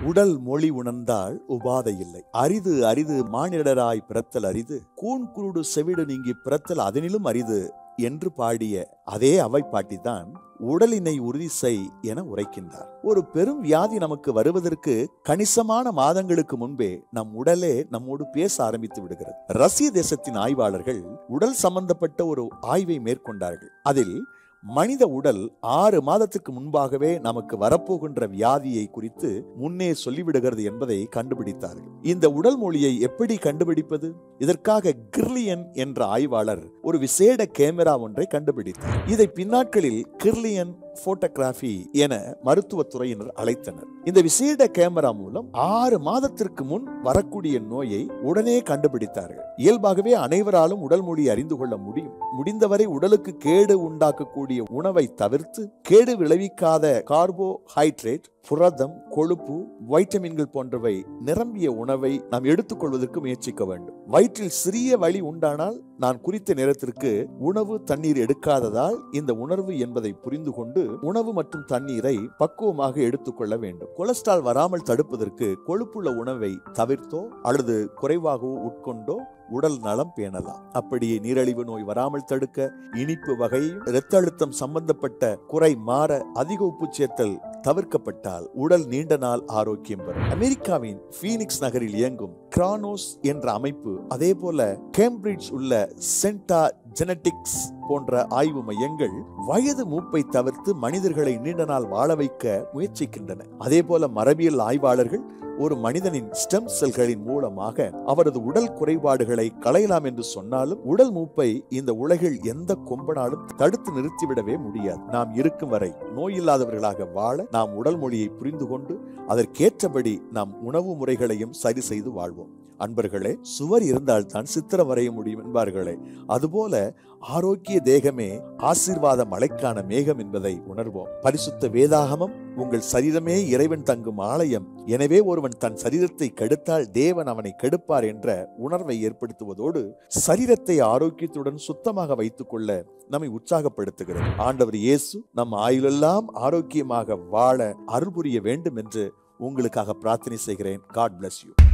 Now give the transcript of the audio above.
உடல் மொழி உணர்ந்தால் உபாதை இல்லை அரிது அரிது மானிடராய் பிறத்தல் அரிது கூன் குருடு செவிடு நீங்கி பிறத்தல் அதனிலும் அரிது என்று பாடிய அதே அவை பாட்டிதான் உடலினை உறுதி செய் என உரைக்கின்றார் ஒரு பெரும் வியாதி நமக்கு வருவதற்கு கணிசமான மாதங்களுக்கு முன்பே நம் உடலே நம்மோடு பேச ஆரம்பித்து விடுகிறது ரஷ்ய தேசத்தின் ஆய்வாளர்கள் உடல் சம்பந்தப்பட்ட ஒரு ஆய்வை மேற்கொண்டார்கள் அதில் மனித உடல் ஆறு மாதத்துக்கு முன்பாகவே நமக்கு வரப்போகின்ற வியாதியை குறித்து முன்னே சொல்லிவிடுகிறது என்பதை கண்டுபிடித்தார்கள் இந்த உடல் மொழியை எப்படி கண்டுபிடிப்பது இதற்காக கிர்லியன் என்ற ஆய்வாளர் ஒரு விசேட கேமரா ஒன்றை கண்டுபிடித்தார் இதை பின்னாட்களில் கிர்லியன் போட்டோகிராஃபி என மருத்துவத்துறையினர் அழைத்தனர் இந்த விசேட கேமரா மூலம் ஆறு மாதத்திற்கு முன் வரக்கூடிய நோயை உடனே கண்டுபிடித்தார்கள் இயல்பாகவே அனைவராலும் உடல் மொழி அறிந்து கொள்ள முடியும் முடிந்தவரை உடலுக்கு கேடு உண்டாக்கக்கூடிய உணவை தவிர்த்து கேடு விளைவிக்காத கார்போஹைட்ரேட் புரதம் கொழுப்பு வைட்டமின்கள் போன்றவை நிரம்பிய உணவை நாம் எடுத்துக்கொள்வதற்கு முயற்சிக்க வேண்டும் வயிற்றில் சிறிய வலி உண்டானால் நான் குறித்த நேரத்திற்கு உணவு தண்ணீர் எடுக்காததால் இந்த உணர்வு என்பதை புரிந்து கொண்டு உணவு மற்றும் தண்ணீரை பக்குவமாக எடுத்துக்கொள்ள வேண்டும் கொலஸ்ட்ரால் வராமல் தடுப்பதற்கு கொழுப்புள்ள உணவை தவிர்த்தோ அல்லது குறைவாகவோ உட்கொண்டோ உடல் நலம் பேணலாம் அப்படியே நீரிழிவு நோய் வராமல் தடுக்க இனிப்பு வகையும் இரத்த அழுத்தம் சம்பந்தப்பட்ட குறை மாற அதிக உப்பு சேர்த்தல் தவிர்க்கப்பட்டால் உடல் நீண்ட நாள் ஆரோக்கியம் பெறும் அமெரிக்காவின் பீனிக்ஸ் நகரில் இயங்கும் கிரானோஸ் என்ற அமைப்பு அதே போல கேம்பிரிட்ஜ் உள்ள சென்டா ஜெனடிக்ஸ் போன்ற ஆய்வு மையங்கள் வயது மூப்பை தவிர்த்து மனிதர்களை நீண்ட நாள் வாழ வைக்க முயற்சிக்கின்றன அதே போல மரபியல் ஆய்வாளர்கள் ஒரு மனிதனின் ஸ்டெம் செல்களின் மூலமாக அவரது உடல் குறைபாடுகளை களையலாம் என்று சொன்னாலும் உடல் மூப்பை இந்த உலகில் எந்த கொம்பனாலும் தடுத்து நிறுத்திவிடவே முடியாது நாம் இருக்கும் வரை நோயில்லாதவர்களாக வாழ நாம் உடல் மொழியை புரிந்து கொண்டு அதற்கேற்றபடி நாம் உணவு முறைகளையும் சரி செய்து வாழ்வோம் அன்பர்களே சுவர் இருந்தால்தான் சித்திரம் வரைய முடியும் என்பார்களே அதுபோல ஆரோக்கிய தேகமே ஆசீர்வாத மழைக்கான மேகம் என்பதை உணர்வோம் பரிசுத்த வேதாகமம் உங்கள் சரீரமே இறைவன் தங்கும் ஆலயம் எனவே ஒருவன் தன் சரீரத்தை கெடுத்தால் தேவன் அவனை கெடுப்பார் என்ற உணர்வை ஏற்படுத்துவதோடு சரீரத்தை ஆரோக்கியத்துடன் சுத்தமாக வைத்துக் கொள்ள நம்மை உற்சாகப்படுத்துகிறது ஆண்டவர் இயேசு நம் ஆயுளெல்லாம் ஆரோக்கியமாக வாழ அருள் புரிய வேண்டும் என்று உங்களுக்காக பிரார்த்தனை செய்கிறேன் காட் bless யூ